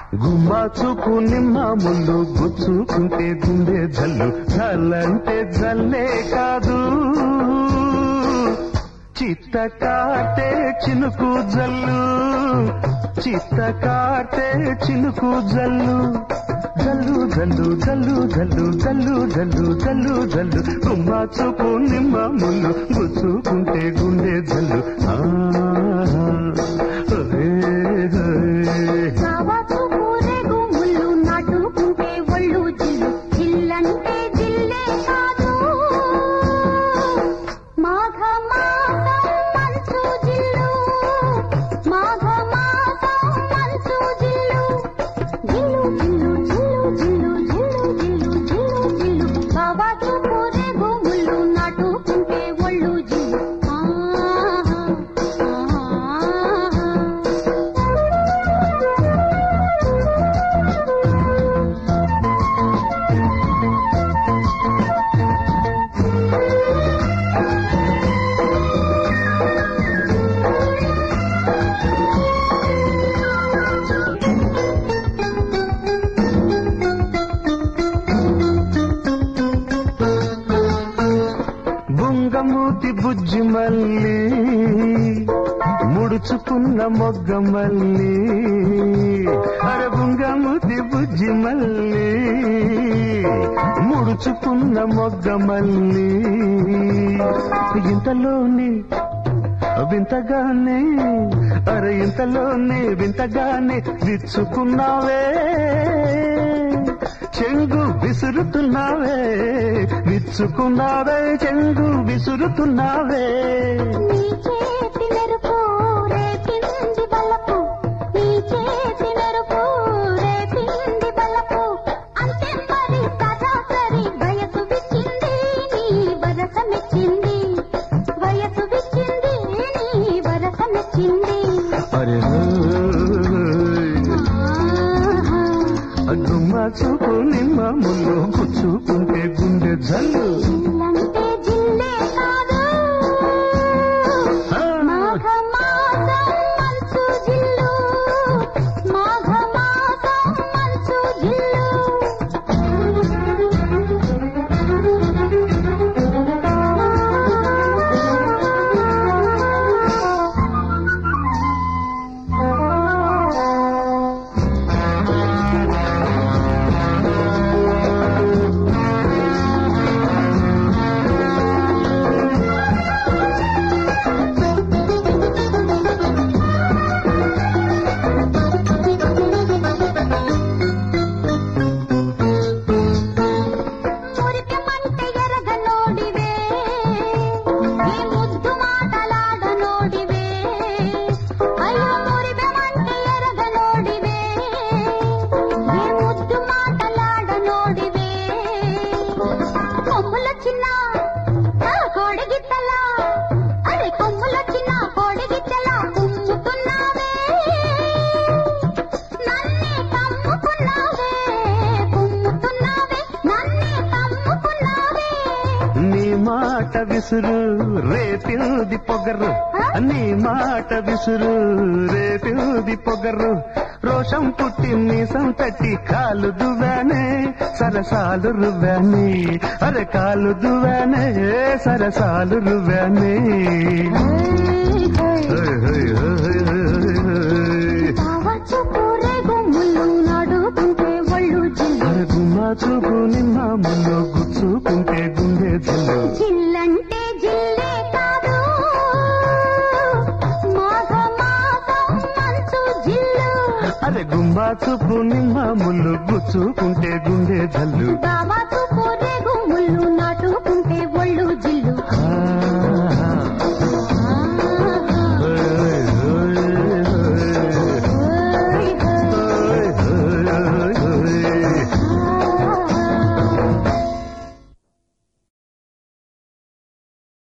గుమ్మా చూపు నిమ్మ ముళ్ళు గుచ్చుకుంటే గుండె జల్లు జల్లంటే జల్లే కాదు చిత్త కాటే చినుకు జల్లు చిత్త కాటే చినుకు జల్లు జల్లు జల్లు జల్లు జల్లు జల్లు జల్లు జల్లు జల్లు గుమ్మా చూపు నిమ్మ ముళ్ళు గుచ్చుకుంటే గుండె జల్లు ఆ, హే, హే. కావచ్చు ఊరేగు ముళ్ళు నాటుకుంటే ఒళ్ళు జిల్లు జిల్లంటే జిల్లే కాదు మాఘ మాసం మంచు జిల్లు మాఘ మాసం మంచు జిల్లు జిల్లు జిల్లు జిల్లు జిల్లు జిల్లు జిల్లు జిల్లు జిల్లు కావచ్చు ఊరేగు ముళ్ళు నాటుకుంటే ఒళ్ళు జిల్లు ఆహా ఆహా బుంగమూతి బుజ్జి మల్లి ముడుచుకున్న మొగ్గ మల్లి అరే బుంగమూతి బుజ్జి మల్లి ముడుచుకున్న మొగ్గ మల్లి ఇంతలోని వింతగానే అరే ఇంతలోనే వింతగానే విచ్చుకున్నావే చెంగు విసురుతున్నావే విచ్చుకున్నావే చెంగు విసురుతున్నావే నీ చేతి మెరుపు రేపింది బల్లపు నీ చేతి మెరుపు రేపింది బల్లపు అంతే మరి సరాసరి వయసు విచ్చింది నీ వరస మెచ్చింది వయసు విచ్చింది నీ వరస మెచ్చింది అరే గుమ్మ చూపు నిమ్మ ముళ్ళు గుచ్చుకుంటే గుండె జల్లు జిల్లంటే జిల్లే కాదు ఆ, మాఘ మాసం మంచు జిల్లు మాఘ మాసం మంచు జిల్లు మురికమంటే ఎరగ నోడివే ఈ ముద్దు మాటలాడ నోడివే అయ్యో మురికమంటే ఎరగ నోడివే ఈ ముద్దు మాటలాడ నోడివే కొమ్ముల చిన్న ఆ కోడి గిత్తలా అరే కొమ్ముల చిన్న కోడి గిత్తలా కుమ్ముతున్నావే నన్నే కమ్ముకున్నావే కుమ్ముతున్నావే నన్నే కమ్ముకున్నావే నీ మాట విసురు రేపిల్ది పొగరు నీ మాట విసురు రేపిల్ది పొగరు రోషం పుట్టి మీసం తట్టి కాలు దువ్వానే సరసాలు రువ్వానే అరే కాలు దువ్వానే సరసాలు రువ్వానే హై, హై, హై, హై, హై. కావచ్చు కూరేగు ముళ్ళు నాడుకుంటే ఒళ్ళు జిల్లు అరే గుమ్మా చూపు నిమ్మ ముళ్ళు గుచ్చుకుంటే గుండె జల్లు జిల్లంటే జిల్లే కాదు మాఘ మాసం మంచు జిల్లు అరే గుంబా చూపు నిమ్మ ముళ్ళు గుచ్చుకుంటే గుండె జల్లు బావా